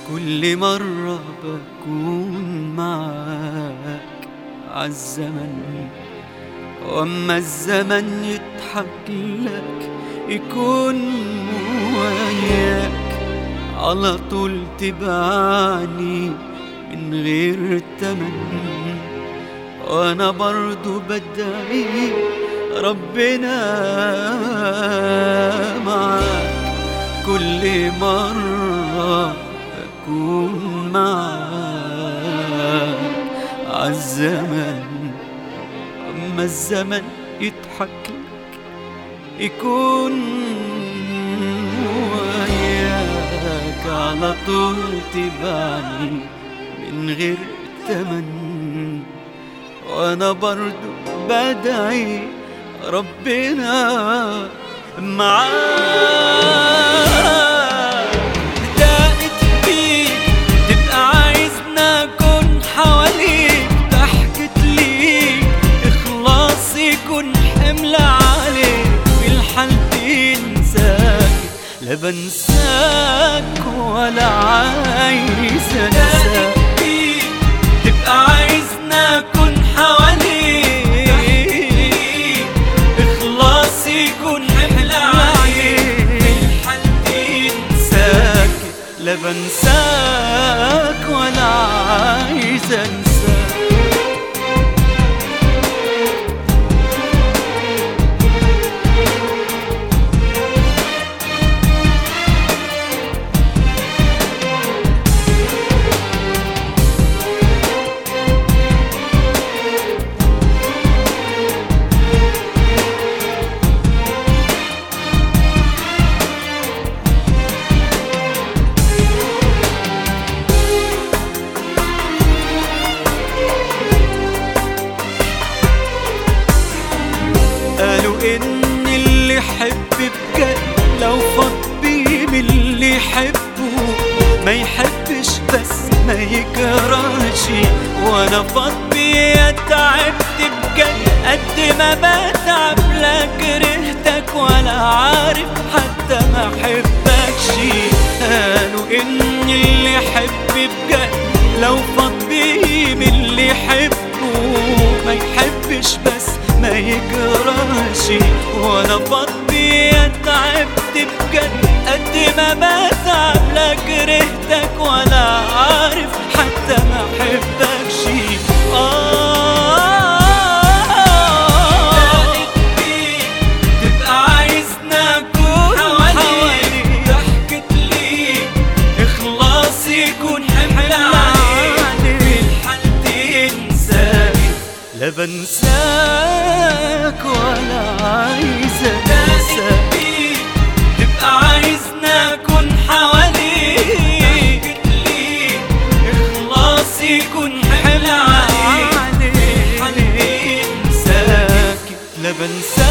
كل مرة بكون معاك عالزمن واما الزمن يضحك لك يكون وياك على طول تبعني من غير تمن وانا برضو بدعي ربنا معاك كل مرة أكون معاك عالزمن أما الزمن يضحك لك يكون وياك على طول تبعني من غير تمن وانا برضو بدعي ربنا معاك دقت بيك تبقى عايزنا اكون حواليك ضحكت ليك اخلاص يكون حمل عليك في الحال تنساك لا بنساك ولا عايز انساك تبقى عايزنا اكون حواليك اخلاص يكون حمل عليك في الحال تنساك لا بنساك ولا عايز انساك قالوا ان اللي يحب بجد لو فاض بيه من اللي يحبه ما يحبش بس ما يكرهش وانا فاض بيه تعبت بجد قد ما بتعب لا كرهتك ولا عارف حتى ما احبكش قالوا ان اللي يحب بجد لو فاض بيه من اللي يحبه ما يحبش بس ما يجراش وانا فضي تعبت بجد قد ما بتعب لا كرهتك ولا عارف حتى ما احبكش تبقى عايزنا اكون حواليك ضحكت ليك اخلاص يكون حمل عليك في الحال تنساك لا بنساك ولا عايز انساك تبقى عايزنا اكون حواليك اخلاص يكون حمل عليك في الحال تنساك لا بنساك